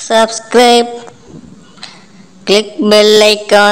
subscribe click bell icon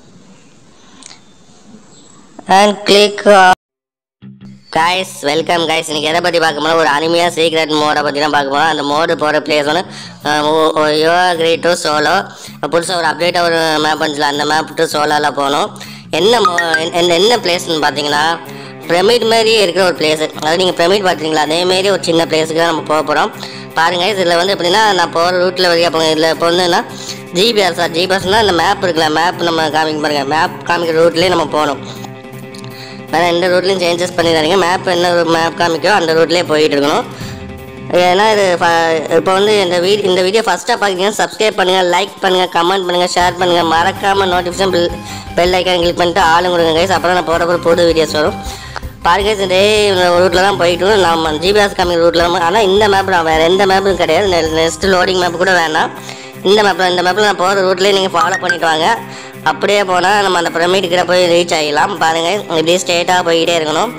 and click on guys welcome guys இன்னைக்கு எதை பற்றி பார்க்க போனால் ஒரு அனிமையாக சீக்ரெட் மோடை பற்றி தான் பார்க்க போகிறோம் அந்த மோடு போகிற பிளேஸ் வந்து யோகா கிரேட் டு சோலோ புதுசாக ஒரு அப்டேட்டாக ஒரு மேப் வந்துச்சுல அந்த மேப் டு சோலோவில் போகணும் என்ன mo- என்ன என்ன பிளேஸ்னு பார்த்தீங்கன்னா பிரமிட் மாதிரியே இருக்கிற ஒரு பிளேஸ் அதாவது நீங்கள் பிரமிட் பார்த்தீங்களா அதேமாரி ஒரு சின்ன பிளேஸுக்கு தான் நம்ம போக போகிறோம் பாருங்க இதில் வந்து எப்படின்னா நான் போகிற ரூட்டில் வரைக்கும் போங்க இதில் இப்போ வந்துன்னா ஜிபிஆர் சார் ஜிபிஎஸ்னால் இந்த மேப் இருக்குல்ல மேப் நம்ம காமிக்க பாருங்க மேப் காமிக்கிற ரூட்லேயே நம்ம போகணும் வேறு எந்த ரூட்லையும் சேஞ்சஸ் பண்ணிடாதீங்க மேப் என்ன மேப் காமிக்கோ அந்த ரூட்லேயே போயிட்டு இருக்கணும் ஏன்னா இது ஃப- இப்போ வந்து இந்த வீ இந்த வீடியோ ஃபஸ்ட்டாக பார்த்தீங்கன்னா சப்ஸ்கிரைப் பண்ணுங்கள் லைக் பண்ணுங்கள் கமெண்ட் பண்ணுங்கள் ஷேர் பண்ணுங்கள் மறக்காமல் notification bell bell icon click பண்ணிட்டு ஆளுங்க கொடுங்க கைஸ் அப்புறம் நான் போகிற புது வீடியோஸ் வரும் பாருங்க guys, இதே ரூட்டில் தான் போயிட்டு இருக்கோம். நம்ம ஜிபிஎஸ் காமிக்கிற ரூட்டில் தான் ஆனால் இந்த மேப் நான் வேறு எந்த மேப்பும் கிடையாது நெக்ஸ்ட் லோடிங் மேப் கூட வேணாம் இந்த மேப்பில் இந்த மேப்பில் நான் போகிற ரூட்லேயே நீங்கள் ஃபாலோ பண்ணிட்டு வாங்க அப்படியே போனால் நம்ம அந்த பிரமிட் கிட்ட போய் ரீச் ஆகிடலாம் பாருங்கள் இப்படியே ஸ்ட்ரெயிட்டாக போய்கிட்டே இருக்கணும்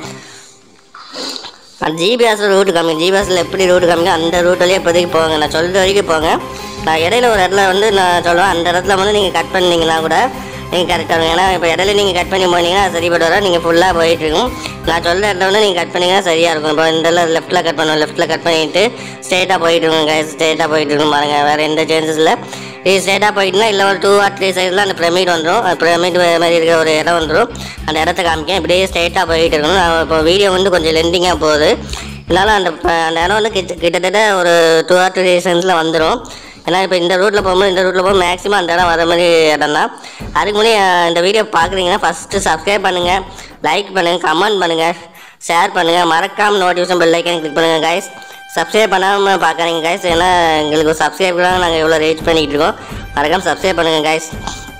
அந்த ஜிபிஎஸ் ரூட் காமிங்க ஜிபிஎஸ்ல எப்படி ரூட் காமிங்க அந்த ரூட் வழியாக இப்போதைக்கு போங்க நான் சொல்கிற வரைக்கும் போங்க நான் இடையில ஒரு இடத்துல வந்து நான் சொல்லுவேன் அந்த இடத்துல வந்து நீங்கள் கட் பண்ணீங்கன்னா கூட நீங்கள் கரெக்டாக இருக்கும் ஏன்னா இப்போ இடையில நீங்கள் கட் பண்ணி போனீங்கன்னா அது சரிப்பட்டு வர நீங்கள் ஃபுல்லாக போயிட்டு இருக்கும் நான் சொல்கிற இடத்துல வந்து நீங்கள் கட் பண்ணீங்கன்னா சரியாக இருக்கும் இப்போ இந்த லெஃப்ட்டில் கட் பண்ணுவோம் லெஃப்ட்டில் கட் பண்ணிட்டு ஸ்ட்ரெயிட்டாக போயிட்டு இருக்கும் guys ஸ்ட்ரெயிட்டாக போயிட்டு இருக்கும் பாருங்கள் வேறு எந்த சேஞ்சஸ் இல்லை இது ஸ்ட்ரெயிட்டாக போயிட்டுனா இல்லை ஒரு டூ ஆர் த்ரீ சைடில் அந்த பிரமிட் வந்துடும் பிரமிட் மாதிரி இருக்கிற ஒரு இடம் வந்துடும் அந்த இடத்த காமிக்கேன் இப்படியே ஸ்ட்ரெயிட்டாக போயிட்டு இருக்கணும் நான் இப்போ வீடியோ வந்து கொஞ்சம் லெண்டிங்காக போகுது இதனால் அந்த ப- அந்த இடம் வந்து கிட்ட கிட்டத்தட்ட ஒரு டூ ஆர் த்ரீ செகண்ட்ஸில் வந்துடும் ஏன்னா இப்போ இந்த ரூட்டில் போகும்போது இந்த ரூட்டில் போகும்போது மேக்ஸிமம் அந்த இடம் வர மாதிரி இடம் தான் அதுக்கு முன்னாடி அஹ், இந்த வீடியோ பார்க்குறீங்கன்னா ஃபஸ்ட்டு சப்ஸ்கிரைப் பண்ணுங்கள் லைக் பண்ணுங்கள் கமெண்ட் பண்ணுங்கள் ஷேர் பண்ணுங்கள் மறக்காமல் நோட்டிஃபிகேஷன் பெல் ஐக்கன் கிளிக் பண்ணுங்கள் கைஸ் சப்ஸ்கிரைப் பண்ணாமல் பார்க்குறீங்க கைஸ் ஏன்னா எங்களுக்கு சப்ஸ்கிரைப் தான் நாங்கள் எவ்வளோ ரீச் பண்ணிக்கிட்டு இருக்கோம் மறக்காமல் சப்ஸ்கிரைப் பண்ணுங்கள் கைஸ்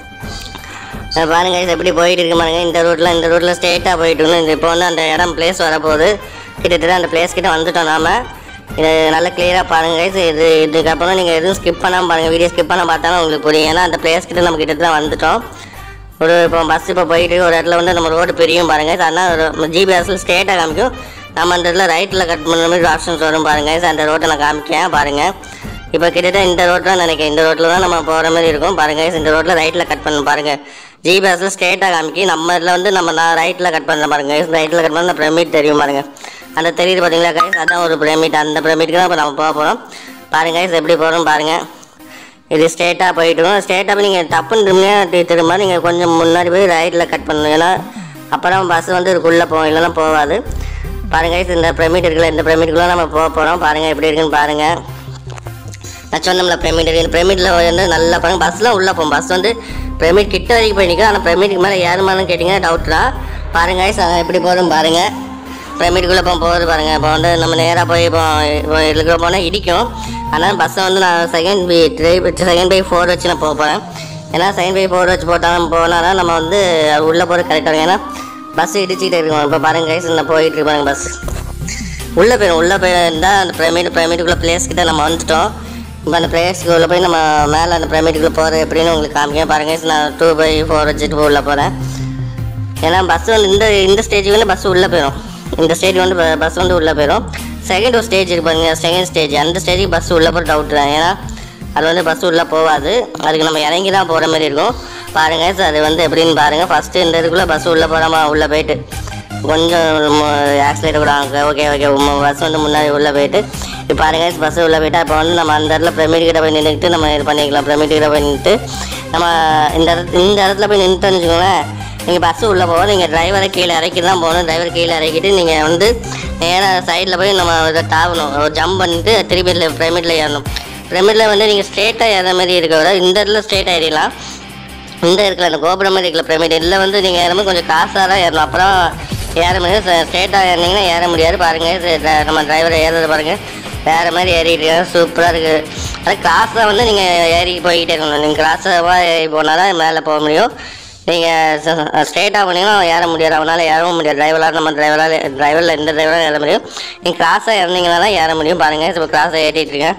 அஹ் பாருங்க guys எப்படி போயிட்டு இருக்கு பாருங்க இந்த ரூட்ல இந்த ரூட்ல ஸ்ட்ரெயிட்டாக போயிட்டு இருக்கணும் இந்த இப்போ வந்து அந்த இடம் பிளேஸ் வரப்போகுது கிட்டத்தட்ட அந்த பிளேஸ் கிட்ட வந்துட்டோம் நாம இது நல்லா கிளியராக பாருங்க guys இது இதுக்கப்புறம் நீங்கள் எதுவும் ஸ்கிப் பண்ணாமல் பாருங்கள் வீடியோ ஸ்கிப் பண்ண பார்த்தாலும் உங்களுக்கு புரியும் ஏன்னா அந்த பிளேஸ் கிட்ட நம்ம கிட்டத்தட்ட வந்துட்டோம் ஒரு இப்போ பஸ் இப்போ போயிட்டு ஒரு இடத்துல வந்து நம்ம ரோடு பிரியும் பாருங்க அதனால் ஜிபிஎஸ்ல ஸ்ட்ரெயிட்டாக காமிக்கும் நம்ம அந்த இடத்துல ரைட்டில் கட் பண்ணுற மாதிரி ஆப்ஷன்ஸ் வரும் பாருங்க அந்த ரோட்டை நான் காமிக்கேன் பாருங்க இப்போ கிட்டத்தட்ட இந்த ரோட்டில் தான் நினைக்கிறேன் இந்த ரோட்டில் தான் நம்ம போகிற மாதிரி இருக்கும் பாருங்க இந்த ரோட்டில் ரைட்டில் கட் பண்ணணும் பாருங்க ஜிபிஎஸ்ல ஸ்ட்ரெயிட்டாக காமிக்கி நம்ம இதில் வந்து நம்ம நான் ரைட்டில் கட் பண்ணுறேன் பாருங்க ரைட்டில் கட் பண்ண பிரமிட் தெரியும் பாருங்க அந்த தெரியுது பார்த்தீங்களா கைஸ் அதான் ஒரு பிரமிட் அந்த பிரமிட்டுக்கு தான் இப்போ நம்ம போக போகிறோம் பாருங்க guys, எப்படி போகிறோம் பாருங்க இது ஸ்ட்ரெயிட்டாக போயிட்டுரும் ஸ்ட்ரெயிட்டாக நீங்கள் டப்புன்னு திரும்பியா திரும்ப நீங்கள் கொஞ்சம் முன்னாடி போய் ரைட்டில் கட் பண்ணணும் ஏன்னா அப்புறம் பஸ் வந்து இதுக்குள்ளே போகும் இல்லைன்னா போகாது பாருங்க guys, இந்த பிரமிட் இருக்குல்ல இந்த பிரமிட்டுக்குள்ளே நம்ம போக போகிறோம் பாருங்கள் எப்படி இருக்குன்னு பாருங்கள் நான் சொன்னோம்ல பிரமிட் இந்த பிரமிட்டில் வந்து நல்லா பாருங்க பஸ்ஸில் உள்ளே போகும் பஸ் வந்து பிரமிட் கிட்ட வரைக்கும் போய் நிற்கும் ஆனால் பிரமிட்டுக்கு மேலே ஏறுமான்னு கேட்டிங்கன்னா டவுட் தான் பாருங்க guys, அதான் எப்படி போதும் பாருங்கள் பிரமிட்டுக்குள்ளே போக போகுது பாருங்கள் இப்போ வந்து நம்ம நேராக போய் இப்போ இப்போ இதுக்குள்ள போனால் இடிக்கும் ஆனால் பஸ்ஸை வந்து நான் second by three second by four வச்சு நான் போக போகிறேன் ஏன்னா செகண்ட் பை ஃபோர் வச்சு போட்டாலும் போனால் நம்ம வந்து உள்ளே போகிறது கரெக்டாக இருக்கும் ஏன்னா பஸ் இடிச்சிக்கிட்டே இருக்கும் இப்போ பாருங்க guys, இந்த போயிட்டு இருக்கு பாருங்க பஸ் உள்ளே போயிடும் உள்ளே போயிருந்தால் அந்த பிரமிட் பிரமிட்டுக்குள்ளே பிளேஸ் கிட்ட நம்ம வந்துட்டோம் இப்போ அந்த பிளேஸ்க்குள்ளே போய் நம்ம மேலே அந்த பிரமிட்டுக்குள்ளே போகிறது எப்படின்னு உங்களுக்கு காமிக்க பாருங்க நான் டூ பை ஃபோர் வச்சுட்டு உள்ளே போகிறேன் ஏன்னா பஸ் வந்து இந்த இந்த ஸ்டேஜுக்கு வந்து பஸ் உள்ளே போயிடும் இந்த ஸ்டேஜ் வந்து பஸ் வந்து உள்ளே போயிடும் செகண்ட் ஒரு ஸ்டேஜ் இருக்கு பாருங்க செகண்ட் ஸ்டேஜ் அந்த ஸ்டேஜுக்கு பஸ் உள்ளே போகிற டவுட் தான் ஏன்னா அது வந்து பஸ் உள்ளே போகாது அதுக்கு நம்ம இறங்கி தான் போகிற மாதிரி இருக்கும் பாருங்க so அது வந்து எப்படின்னு பாருங்கள் ஃபஸ்ட்டு இந்த இதுக்குள்ளே பஸ் உள்ளே போகாமல் உள்ளே போயிட்டு கொஞ்சம் ஆக்சிலேட்டர் கூட ஓகே ஓகே பஸ் வந்து முன்னாடி உள்ளே போயிட்டு இப்போ பாருங்க பஸ் உள்ளே போயிட்டா இப்போ வந்து நம்ம அந்த இடத்துல பிரமிட் கிட்ட போய் நின்றுட்டு நம்ம இது பண்ணிக்கலாம் பிரமிட் கிட்ட போய் நின்றுட்டு நம்ம இந்த இடத்து இந்த இடத்துல போய் நின்றுட்டோன்னு வச்சுக்கோங்களேன் நீங்கள் பஸ்ஸு உள்ளே போவோம் நீங்கள் டிரைவரை கீழே இறக்கி தான் போகணும் டிரைவர் கீழே இறக்கிட்டு நீங்கள் வந்து நேராக சைடில் போய் நம்ம இதை தாவணும் ஒரு ஜம்ப் பண்ணிட்டு திருப்பி இதில் பிரமிட்டில் ஏறணும் பிரமிட்டில் வந்து நீங்கள் ஸ்ட்ரெயிட்டாக ஏற மாதிரி இருக்க விட இந்த இடத்துல ஸ்ட்ரெயிட்டாக ஏறிடலாம் இந்த இருக்கிற அந்த கோபுரம் மாதிரி இருக்கிற பிரமிட் இதில் வந்து நீங்கள் ஏறும்போது கொஞ்சம் காசாக தான் ஏறணும் அப்புறம் ஏற முடியாது ஸ்ட்ரெயிட்டாக ஏறினீங்கன்னா ஏற முடியாது பாருங்கள் நம்ம டிரைவர் ஏறுறது பாருங்கள் வேறு மாதிரி ஏறிட்டு சூப்பராக இருக்குது அது கிராஸாக வந்து நீங்கள் ஏறி போய்கிட்டே இருக்கணும் நீங்கள் கிராஸாக ஏறி போனால் தான் மேலே போக முடியும் நீங்கள் ஸ்ட்ரெயிட்டாக போனீங்கன்னா ஏற முடியாது அவனால் ஏறவும் முடியாது டிரைவராக நம்ம டிரைவரால் டிரைவரில் எந்த டிரைவராக ஏற முடியும் நீங்கள் கிராஸாக இறந்தீங்கன்னா தான் ஏற முடியும் பாருங்கள் இப்போ கிராஸாக ஏறிட்டு இருக்கேன்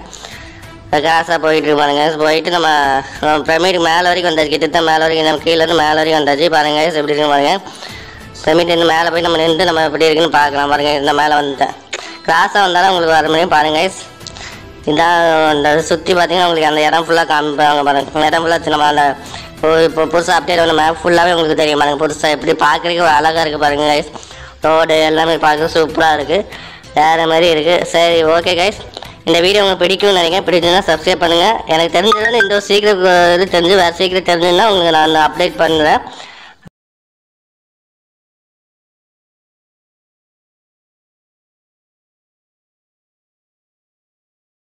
கிராஸாக போயிட்டு இருக்கு பாருங்க போயிட்டு நம்ம பிரமிட் மேலே வரைக்கும் வந்தாச்சு கிட்டத்தட்ட மேலே வரைக்கும் நம்ம கீழே இருந்து மேலே வரைக்கும் வந்தாச்சு பாருங்க எப்படி இருக்கு பாருங்க பிரமிட் இருந்து மேலே போய் நம்ம நின்று நம்ம எப்படி இருக்குன்னு பார்க்கலாம் பாருங்க இந்த மேலே வந்துட்டேன் கிராஸாக வந்தாலும் உங்களுக்கு வர முடியும் பாருங்க இதான் அந்த சுற்றி பார்த்தீங்கன்னா உங்களுக்கு அந்த இடம் ஃபுல்லாக காமிப்பாங்க பாருங்க அந்த இடம் ஃபுல்லாக நம்ம அந்த இப்போ இப்போ புதுசாக அப்டேட் வந்து மேப் ஃபுல்லாகவே உங்களுக்கு தெரியும் பாருங்க புதுசாக எப்படி பார்க்குறதுக்கு ஒரு அழகாக இருக்குது பாருங்க கைஸ் ரோடு எல்லாமே பார்க்க சூப்பராக இருக்குது வேறு மாதிரி இருக்குது சரி ஓகே கைஸ் இந்த வீடியோ உங்களுக்கு பிடிக்கும்னு நினைக்கிறேன் பிடிச்சதுன்னா சப்ஸ்கிரைப் பண்ணுங்கள் எனக்கு தெரிஞ்சது வந்து இந்த ஒரு சீக்கிரம் இது தெரிஞ்சு வேறு சீக்கிரம் தெரிஞ்சுன்னா உங்களுக்கு நான் அப்டேட் பண்ணுறேன்